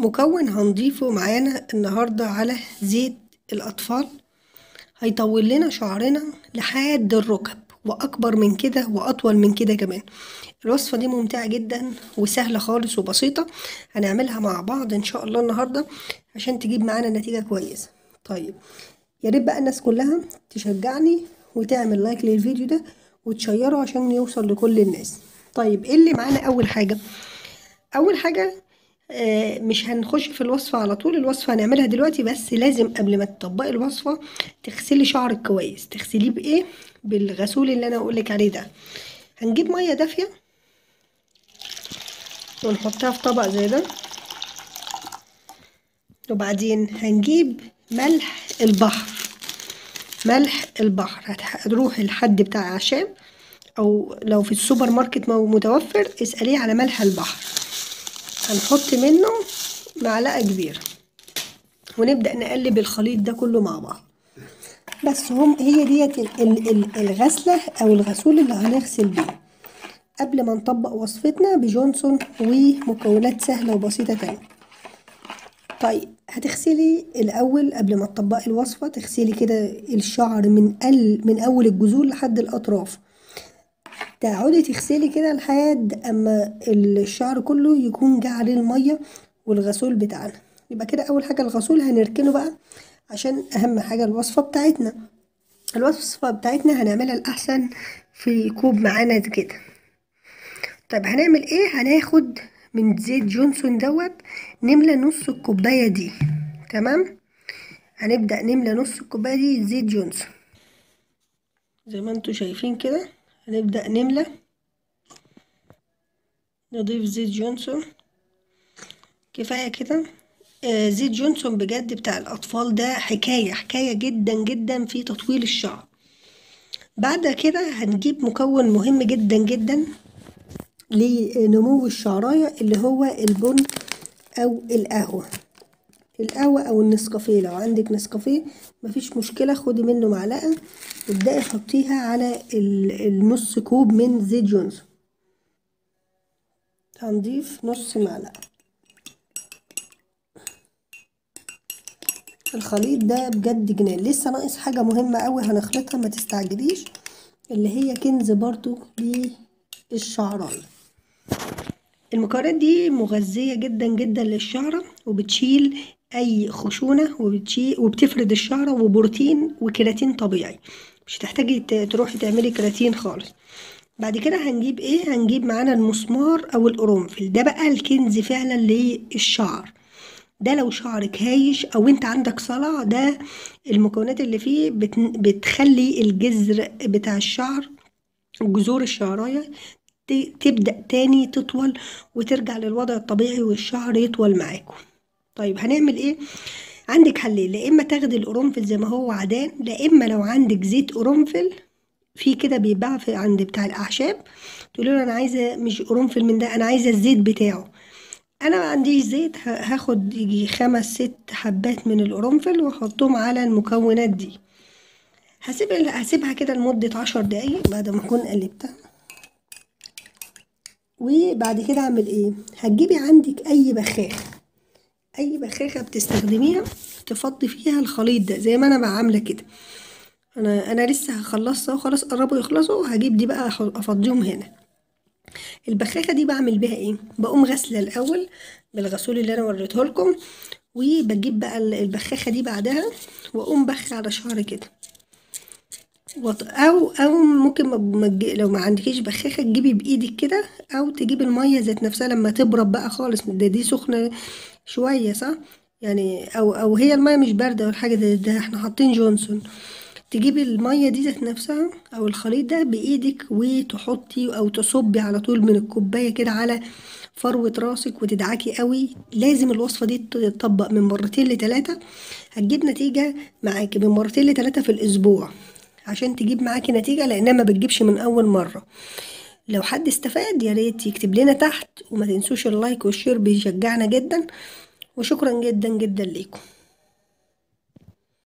مكون هنضيفه معانا النهاردة على زيت الأطفال هيطول لنا شعرنا لحد الركب وأكبر من كده وأطول من كده كمان الوصفة دي ممتعة جدا وسهلة خالص وبسيطة هنعملها مع بعض إن شاء الله النهاردة عشان تجيب معانا نتيجة كويسة طيب يا ريت بقى الناس كلها تشجعني وتعمل لايك للفيديو ده وتشيره عشان يوصل لكل الناس طيب ايه اللي معانا اول حاجة اول حاجة آه مش هنخش في الوصفة على طول الوصفة هنعملها دلوقتي بس لازم قبل ما تطبقي الوصفة تغسلي شعرك كويس تغسليه بايه بالغسول اللي انا اقولك عليه ده هنجيب مية دافية ونحطها في طبق زي ده وبعدين هنجيب ملح البحر ملح البحر هتروح لحد بتاع اعشاب او لو في السوبر ماركت متوفر اسأليه على ملح البحر هنحط منه معلقة كبيرة ونبدأ نقلب الخليط ده كله مع بعض بس هم هي ديت الغسلة او الغسول اللي هنغسل بيه قبل ما نطبق وصفتنا بجونسون ومكونات سهلة وبسيطة تانية طيب هتغسلي الاول قبل ما تطبقي الوصفه تغسلي كده الشعر من ال من اول الجذور لحد الاطراف تقعدي تغسلي كده لحد اما الشعر كله يكون جه عليه الميه والغسول بتاعنا يبقى كده اول حاجه الغسول هنركنه بقى عشان اهم حاجه الوصفه بتاعتنا الوصفه بتاعتنا هنعملها الاحسن في كوب معانا كده طيب هنعمل ايه هناخد من زيت جونسون دوت نملى نص الكوباية دي تمام هنبدأ نملى نص الكوباية دي زيت جونسون زي ما انتوا شايفين كده هنبدأ نملى نضيف زيت جونسون كفاية كده آه زيت جونسون بجد بتاع الأطفال ده حكاية حكاية جدا جدا في تطويل الشعر بعد كده هنجيب مكون مهم جدا جدا لنمو الشعراية اللي هو البن أو القهوة القهوة أو النسكافيه لو عندك نسكافيه مفيش مشكلة خدي منه معلقة وابدأي حطيها على النص كوب من زيت جونسون هنضيف نص معلقة الخليط ده بجد جنان لسه ناقص حاجة مهمة أوي هنخلطها ما تستعجليش اللي هي كنز برضو للشعراية المكونات دي مغذية جدا جدا للشعرة وبتشيل أي خشونة وبتشيل وبتفرد الشعرة وبروتين وكيراتين طبيعي مش هتحتاجي تروحي تعملي كيراتين خالص بعد كده هنجيب ايه هنجيب معانا المسمار او القرنفل ده بقى الكنز فعلا للشعر ده لو شعرك هايش او انت عندك صلع ده المكونات اللي فيه بتخلي الجذر بتاع الشعر جذور الشعرايه تبدأ تاني تطول وترجع للوضع الطبيعي والشعر يطول معاكم طيب هنعمل ايه عندك حلين لا اما تاخدي القرنفل زي ما هو عدان لا اما لو عندك زيت قرنفل في كده بيتباع في عند بتاع الاعشاب تقولي له انا عايزه مش قرنفل من ده انا عايزه الزيت بتاعه انا ما عنديش زيت هاخد يجي خمس ست حبات من القرنفل واحطهم على المكونات دي هسيب هسيبها كده لمده عشر دقايق بعد ما اكون قلبتها وبعد كده اعمل ايه هتجيبي عندك اي بخاخ اي بخاخه بتستخدميها تفضي فيها الخليط ده زي ما انا بقى عامله كده انا انا لسه هخلصها وخلاص قربوا يخلصوا هجيب دي بقى افضيهم هنا البخاخه دي بعمل بيها ايه بقوم غاسله الاول بالغسول اللي انا وريته لكم وبجيب بقى البخاخه دي بعدها واقوم بخ على شعري كده او او ممكن مج... لو ما عندكيش بخاخه تجيبي بايدك كده او تجيبي الميه ذات نفسها لما تبرد بقى خالص ده دي سخنه شويه صح يعني او او هي الميه مش بارده ولا حاجه ده, ده احنا حاطين جونسون تجيبي الميه دي ذات نفسها او الخليط ده بايدك وتحطي او تصبي على طول من الكوبايه كده على فروه راسك وتدعكي قوي لازم الوصفه دي تطبق من مرتين لتلاتة هتجيب نتيجه معاكي من مرتين لتلاتة في الاسبوع عشان تجيب معاكي نتيجة لأنها ما بتجيبش من أول مرة لو حد استفاد يا ريت يكتب لنا تحت وما تنسوش اللايك والشير بيشجعنا جدا وشكرا جدا جدا ليكم